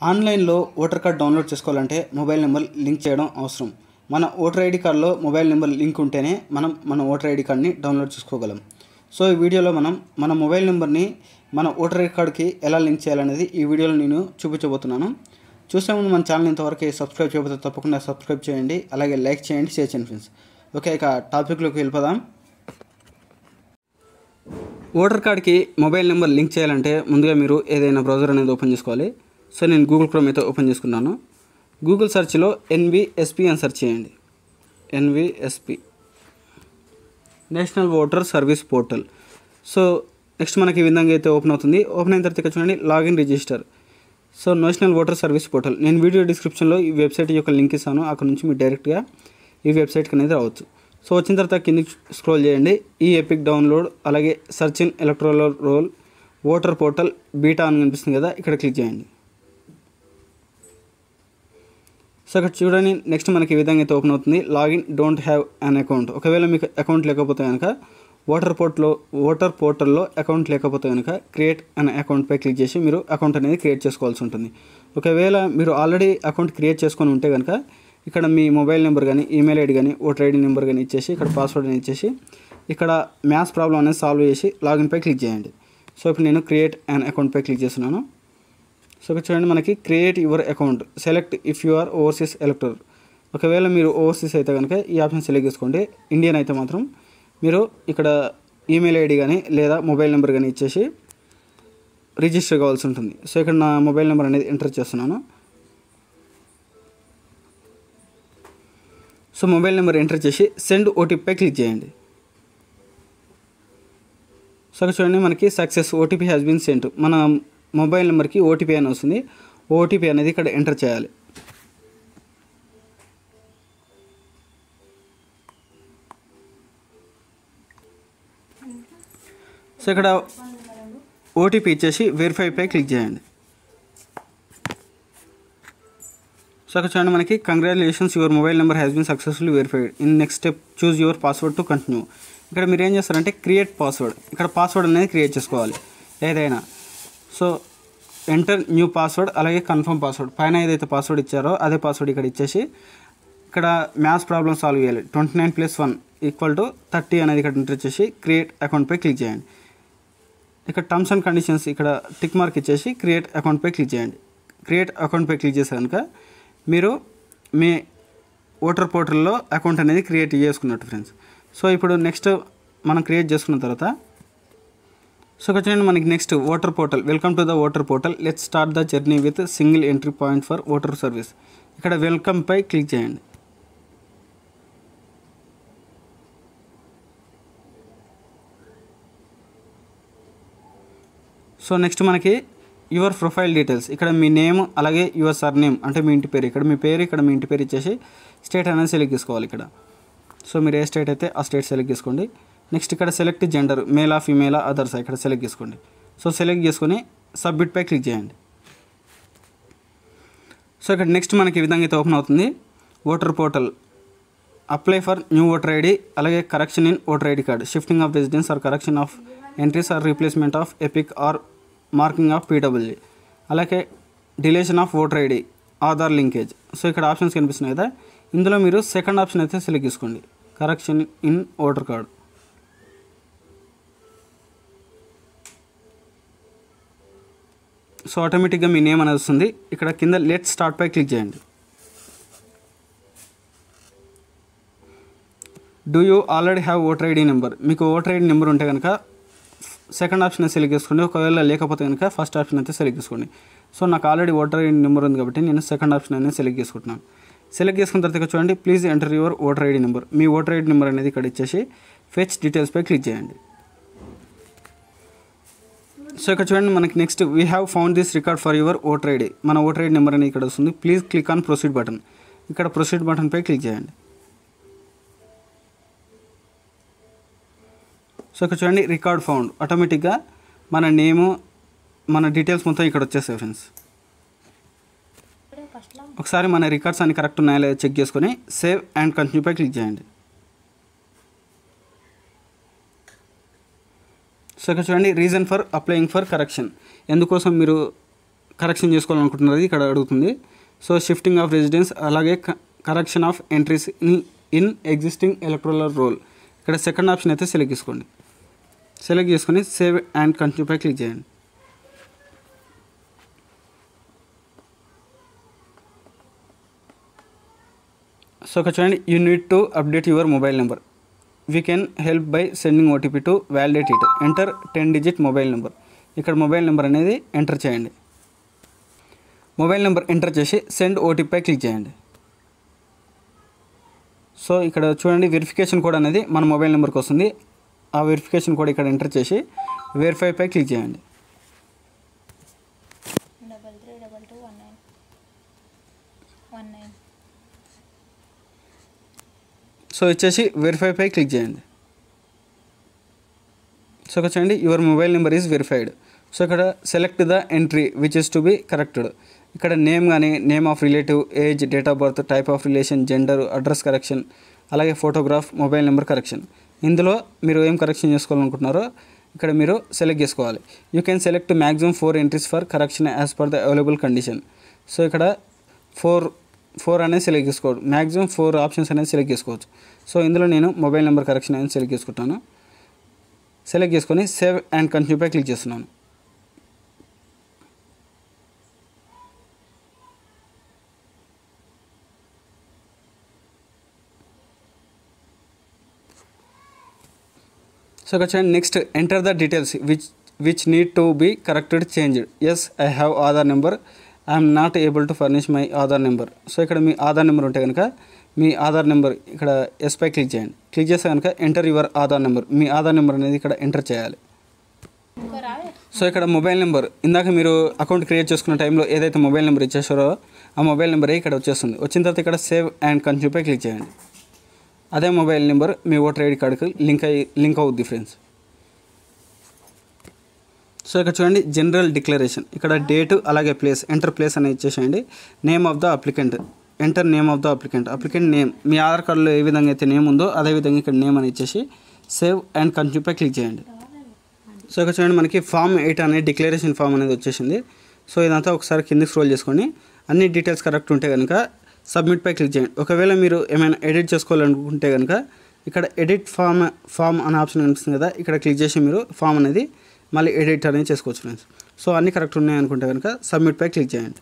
ఆన్లైన్లో voter card download చేసుకోవాలంటే mobile number link చేయడం అవసరం మన ఓటర్ ఐడి కార్డులో మొబైల్ నెంబర్ లింక్ ఉంటేనే మనం మన ఓటర్ ఐడి కార్డ్ని డౌన్లోడ్ చేసుకోగలం సో ఈ వీడియోలో మనం మన మొబైల్ నెంబర్ని మన ఓటర్ ఐడి కార్డ్కి ఎలా లింక్ చేయాలనేది ఈ వీడియోలో నేను చూపించబోతున్నాను చూసే ముందు మన ఛానల్ ఇంతవరకు సబ్స్క్రైబ్ చేయకపోతే తప్పకుండా సబ్స్క్రైబ్ చేయండి అలాగే లైక్ చేయండి షేర్ చేయండి ఫ్రెండ్స్ ఓకే ఇక టాపిక్లోకి వెళ్ళిపోదాం ఓటర్ కార్డ్కి మొబైల్ నెంబర్ లింక్ చేయాలంటే ముందుగా మీరు ఏదైనా బ్రౌజర్ అనేది ఓపెన్ చేసుకోవాలి సో నేను గూగుల్ క్రోమ్ అయితే ఓపెన్ చేసుకున్నాను గూగుల్ సెర్చ్లో ఎన్విఎస్పి అని సెర్చ్ చేయండి NVSP national voter service portal so next మనకి ఈ విధంగా అయితే ఓపెన్ అవుతుంది ఓపెన్ అయిన తర్వాత ఇక్కడ చూడండి login register so national voter service portal నేను వీడియో డిస్క్రిప్షన్లో ఈ వెబ్సైట్ యొక్క లింక్ ఇస్తాను అక్కడ నుంచి మీరు డైరెక్ట్గా ఈ వెబ్సైట్కి అనేది రావచ్చు సో వచ్చిన తర్వాత కిందికి స్క్రోల్ చేయండి ఈ ఎపిక్ డౌన్లోడ్ అలాగే search in electoral roll voter portal beta అని కనిపిస్తుంది కదా ఇక్కడ క్లిక్ చేయండి సో ఇక్కడ చూడండి నెక్స్ట్ మనకి ఈ విధంగా అయితే ఓపెన్ అవుతుంది login don't have an account ఒకవేళ మీకు అకౌంట్ లేకపోతే కనుక ఓటర్ పోర్ట్లో ఓటర్ పోర్టల్లో అకౌంట్ లేకపోతే కనుక క్రియేట్ అనే అకౌంట్పై క్లిక్ చేసి మీరు అకౌంట్ అనేది క్రియేట్ చేసుకోవాల్సి ఉంటుంది ఒకవేళ మీరు ఆల్రెడీ అకౌంట్ క్రియేట్ చేసుకొని ఉంటే కనుక ఇక్కడ మీ మొబైల్ నెంబర్ కానీ ఈమెయిల్ ఐడి కానీ ఓటర్ ఐడి నెంబర్ కానీ ఇచ్చేసి ఇక్కడ పాస్వర్డ్ అనేది ఇచ్చేసి ఇక్కడ మ్యాథ్స్ ప్రాబ్లం అనేది సాల్వ్ చేసి లాగిన్పై క్లిక్ చేయండి సో ఇప్పుడు నేను క్రియేట్ అన్ అకౌంట్పై క్లిక్ చేస్తున్నాను సో ఇక్కడ చూడండి మనకి create your account select if you are overseas elector ఒకవేళ మీరు ఓవర్సీస్ అయితే కనుక ఈ ఆప్షన్ సెలెక్ట్ చేసుకోండి ఇండియన్ అయితే మాత్రం మీరు ఇక్కడ ఈమెయిల్ ఐడి కానీ లేదా మొబైల్ నెంబర్ కానీ ఇచ్చేసి రిజిస్టర్ కావాల్సి ఉంటుంది సో ఇక్కడ నా మొబైల్ నెంబర్ అనేది ఎంటర్ చేస్తున్నాను సో మొబైల్ నెంబర్ ఎంటర్ చేసి సెండ్ ఓటీపీపై క్లిక్ చేయండి సో ఇక్కడ చూడండి మనకి success OTP has been sent మన మొబైల్ నెంబర్కి ఓటీపీ అని వస్తుంది ఓటీపీ అనేది ఇక్కడ ఎంటర్ చేయాలి సో ఇక్కడ ఓటీపీ ఇచ్చేసి వెరిఫైపై క్లిక్ చేయండి సో అక్కడ చూడండి మనకి congratulations your mobile number has been successfully verified in next step choose your password to continue ఇక్కడ మీరు ఏం చేస్తారంటే క్రియేట్ పాస్వర్డ్ ఇక్కడ పాస్వర్డ్ అనేది క్రియేట్ చేసుకోవాలి ఏదైనా సో ఎంటర్ న్యూ పాస్వర్డ్ అలాగే కన్ఫర్మ్ పాస్వర్డ్ పైన ఏదైతే పాస్వర్డ్ ఇచ్చారో అదే పాస్వర్డ్ ఇక్కడ ఇచ్చేసి ఇక్కడ మ్యాథ్స్ ప్రాబ్లమ్ సాల్వ్ చేయాలి twenty nine plus one equal to thirty అనేది ఇక్కడ ఎంటర్ చేసి క్రియేట్ అకౌంట్పై క్లిక్ చేయండి ఇక్కడ టర్మ్స్ అండ్ కండిషన్స్ ఇక్కడ టిక్ మార్క్ ఇచ్చేసి క్రియేట్ అకౌంట్పై క్లిక్ చేయండి క్రియేట్ అకౌంట్పై క్లిక్ చేస్తే కనుక మీరు మీ ఓటర్ పోర్టల్లో అకౌంట్ అనేది క్రియేట్ చేసుకున్నట్టు ఫ్రెండ్స్ సో ఇప్పుడు నెక్స్ట్ మనం క్రియేట్ చేసుకున్న తర్వాత సో ఇక్కడ చూడండి మనకి next voter portal welcome to the voter portal let start the journey with single entry point for voter service ఇక్కడ వెల్కమ్పై క్లిక్ చేయండి సో నెక్స్ట్ మనకి యువర్ ప్రొఫైల్ డీటెయిల్స్ ఇక్కడ మీ నేమ్ అలాగే యువర్ సర్ నేమ్ అంటే మీ ఇంటి పేరు ఇక్కడ మీ పేరు ఇక్కడ మీ ఇంటి పేరు ఇచ్చేసి స్టేట్ అనేది సెలెక్ట్ చేసుకోవాలి ఇక్కడ సో మీరు ఏ స్టేట్ అయితే ఆ స్టేట్ సెలెక్ట్ చేసుకోండి నెక్స్ట్ ఇక్కడ సెలెక్ట్ జెండర్ మేలా ఫీమేలా అదర్స్ ఇక్కడ సెలెక్ట్ చేసుకోండి సో సెలెక్ట్ చేసుకొని సబ్మిట్పై క్లిక్ చేయండి సో ఇక్కడ నెక్స్ట్ మనకి ఈ విధంగా అయితే ఓపెన్ అవుతుంది voter portal apply for new voter ID అలాగే correction in voter ID card shifting of residence or correction of entries or replacement of EPIC or marking of PW అలాగే deletion of voter ID Aadhaar linkage so ఇక్కడ options కనిపిస్తున్నాయి కదా ఇందులో మీరు second option అయితే select చేసుకోండి correction in voter card so ఆటోమేటిక్గా మీ నేమ్ అనేది వస్తుంది ఇక్కడ కింద లెట్ స్టార్ట్ పై క్లిక్ చేయండి do you already have voter ID number మీకు ఓటర్ ఐడి నెంబర్ ఉంటే కనుక సెకండ్ ఆప్షన్ సెలెక్ట్ చేసుకోండి ఒకవేళ లేకపోతే కనుక ఫస్ట్ ఆప్షన్ అయితే సెలెక్ట్ చేసుకోండి సో నాకు ఆల్రెడీ ఓటర్ ఐడి నెంబర్ ఉంది కాబట్టి నేను సెకండ్ ఆప్షన్ అనేది సెలెక్ట్ చేసుకుంటున్నాను సెలెక్ట్ చేసుకున్న తర్వాత ఇక్కడ చూడండి please enter your voter ID number మీ ఓటర్ ఐడి నెంబర్ అనేది ఇక్కడ ఇచ్చేసి ఫెచ్ డీటెయిల్స్పై క్లిక్ చేయండి సో ఇక్కడ చూడండి మనకి next we have found this record for your voter ID మన ఓటర్ ఐడి నెంబర్ అనేది ఇక్కడ వస్తుంది please click on proceed button ఇక్కడ ప్రొసీడ్ బటన్పై క్లిక్ చేయండి సో ఇక్కడ చూడండి రికార్డ్ ఫౌండ్ ఆటోమేటిక్గా మన నేము మన డీటెయిల్స్ మొత్తం ఇక్కడ వచ్చేస్తాయి ఫ్రెండ్స్ ఒకసారి మన రికార్డ్స్ అన్ని కరెక్ట్ ఉన్నాయో లేదో చెక్ చేసుకొని సేవ్ అండ్ కంటిన్యూపై క్లిక్ చేయండి సో ఇక్కడ చూడండి reason for applying for correction ఎందుకోసం మీరు కరెక్షన్ చేసుకోవాలనుకుంటున్నది ఇక్కడ అడుగుతుంది సో షిఫ్టింగ్ ఆఫ్ రెసిడెన్స్ అలాగే correction of entries in in existing electoral roll ఇక్కడ సెకండ్ ఆప్షన్ అయితే సెలెక్ట్ చేసుకోండి సెలెక్ట్ చేసుకొని సేవ్ అండ్ కంటిన్యూపై క్లిక్ చేయండి సో ఇక్కడ చూడండి you need to update your mobile number we can help by sending OTP to validate it enter ten digit mobile number ఇక్కడ mobile number అనేది enter చేయండి మొబైల్ నెంబర్ ఎంటర్ చేసి send ఓటీపీపై click చేయండి so ఇక్కడ చూడండి వెరిఫికేషన్ కోడ్ అనేది మన మొబైల్ నెంబర్కి వస్తుంది ఆ వెరిఫికేషన్ కోడ్ ఇక్కడ ఎంటర్ చేసి వెరిఫైపై క్లిక్ చేయండి double three double two one nine one nine so ఇచ్చేసి వెరిఫైపై క్లిక్ చేయండి సో ఇక్కడ చూడండి your mobile number is verified so ఇక్కడ select the entry which is to be corrected ఇక్కడ నేమ్ కానీ name of relative age date of birth type of relation gender address correction అలాగే photograph mobile number correction ఇందులో మీరు ఏం correction చేసుకోవాలనుకుంటున్నారో ఇక్కడ మీరు సెలెక్ట్ చేసుకోవాలి you can select maximum four entries for correction as per the available condition so ఇక్కడ four four అనేది సెలెక్ట్ చేసుకోవచ్చు మ్యాక్సిమం ఫోర్ ఆప్షన్స్ అనేది సెలెక్ట్ చేసుకోవచ్చు సో ఇందులో నేను మొబైల్ నెంబర్ కరెక్షన్ అనేది సెలెక్ట్ చేసుకుంటాను సెలెక్ట్ చేసుకొని సేవ్ అండ్ కంటిన్యూపై క్లిక్ చేస్తున్నాను సో ఇక్కడ చూడండి next enter the details which which need to be corrected changed yes I have Aadhaar number I'm not able to furnish my Aadhaar number so ఇక్కడ మీ Aadhaar number ఉంటే కనుక మీ ఆధార్ నెంబర్ ఇక్కడ ఎస్ పై క్లిక్ చేయండి క్లిక్ చేస్తే కనుక ఎంటర్ యువర్ ఆధార్ నెంబర్ మీ ఆధార్ నెంబర్ అనేది ఇక్కడ ఎంటర్ చేయాలి ఇంకో రావే సో ఇక్కడ మొబైల్ నెంబర్ ఇందాక మీరు అకౌంట్ క్రియేట్ చేసుకున్న టైంలో ఏదైతే మొబైల్ నెంబర్ ఇచ్చేసారో ఆ మొబైల్ నెంబరే ఇక్కడ వచ్చేస్తుంది వచ్చిన తర్వాత ఇక్కడ సేవ్ అండ్ కంటిన్యూపై క్లిక్ చేయండి అదే మొబైల్ నెంబర్ మీ ఓటర్ ఐడి కార్డుకి లింక్ అయ్యి లింక్ అవుద్ది ఫ్రెండ్స్ సో ఇక్కడ చూడండి జనరల్ డిక్లరేషన్ ఇక్కడ డేట్ అలాగే ప్లేస్ ఎంటర్ ప్లేస్ అనేది ఇచ్చేసేయండి name of the applicant enter name of the applicant applicant name మీ ఆధార్ కార్డులో ఏ విధంగా అయితే నేమ్ ఉందో అదే విధంగా ఇక్కడ నేమ్ అని ఇచ్చేసి సేవ్ అండ్ కంటిన్యూపై క్లిక్ చేయండి సో ఇక్కడ చూడండి మనకి ఫామ్ ఎయిట్ అనే డిక్లరేషన్ ఫామ్ అనేది వచ్చేసింది సో ఇదంతా ఒకసారి కిందకి స్క్రోల్ చేసుకొని అన్ని డీటెయిల్స్ కరెక్ట్ ఉంటే కనుక సబ్మిట్ పై క్లిక్ చేయండి ఒకవేళ మీరు ఏమైనా ఎడిట్ చేసుకోవాలనుకుంటే కనుక ఇక్కడ ఎడిట్ ఫామ్ ఫామ్ అనే ఆప్షన్ కనిపిస్తుంది కదా ఇక్కడ క్లిక్ చేసి మీరు ఫామ్ అనేది మళ్ళీ ఎడిట్ అనేది చేసుకోవచ్చు ఫ్రెండ్స్ సో అన్నీ కరెక్ట్ ఉన్నాయి అనుకుంటే కనుక సబ్మిట్ పై క్లిక్ చేయండి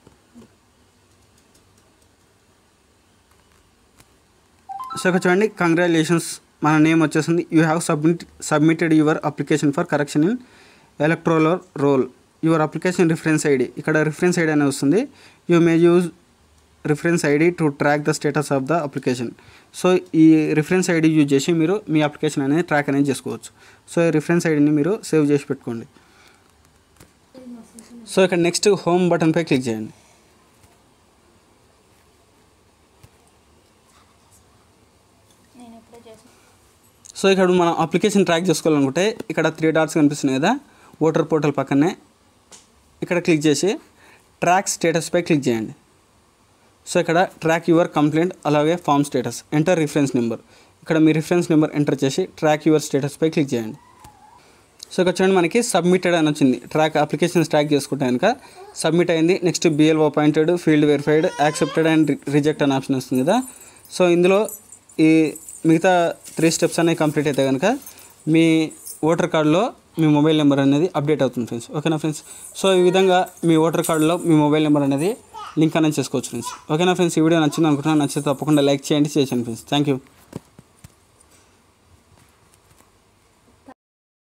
సో ఇక్కడ చూడండి కంగ్రాచులేషన్స్ మన నేమ్ వచ్చేసింది you have submit submitted your application for correction in electoral roll your application reference ID ఇక్కడ రిఫరెన్స్ ఐడి అనేది వస్తుంది you may use reference ID to track the status of the application so ఈ reference ID use చేసి మీరు మీ application అనేది track అనేది చేసుకోవచ్చు so ఈ రిఫరెన్స్ ఐడిని మీరు సేవ్ చేసి పెట్టుకోండి సో ఇక్కడ నెక్స్ట్ హోమ్ బటన్పై క్లిక్ చేయండి నేను ఎప్పుడే చేసాను సో ఇక్కడ మనం అప్లికేషన్ ట్రాక్ చేసుకోవాలనుకుంటే ఇక్కడ త్రీ డాట్స్ కనిపిస్తున్నాయి కదా ఓటర్ పోర్టల్ పక్కనే ఇక్కడ క్లిక్ చేసి ట్రాక్ స్టేటస్పై క్లిక్ చేయండి సో ఇక్కడ ట్రాక్ యువర్ కంప్లైంట్ అలాగే form status enter reference number ఇక్కడ మీ రిఫరెన్స్ నెంబర్ ఎంటర్ చేసి ట్రాక్ యువర్ స్టేటస్పై క్లిక్ చేయండి సో ఇక్కడ చూడండి మనకి సబ్మిటెడ్ అని వచ్చింది ట్రాక్ అప్లికేషన్స్ ట్రాక్ చేసుకుంటే కనుక సబ్మిట్ అయింది next BLO appointed field verified accepted and reject అనే ఆప్షన్ వస్తుంది కదా సో ఇందులో ఈ మిగతా త్రీ స్టెప్స్ అనేవి కంప్లీట్ అయితే కనుక మీ ఓటర్ కార్డులో మీ మొబైల్ నెంబర్ అనేది అప్డేట్ అవుతుంది ఫ్రెండ్స్ ఓకేనా ఫ్రెండ్స్ సో ఈ విధంగా మీ ఓటర్ కార్డులో మీ మొబైల్ నెంబర్ అనేది లింక్ అనేది చేసుకోవచ్చు ఫ్రెండ్స్ ఓకేనా ఫ్రెండ్స్ ఈ వీడియో నచ్చింది అనుకుంటున్నాను నచ్చితే తప్పకుండా లైక్ చేయండి చేయండి ఫ్రెండ్స్ థ్యాంక్ యూ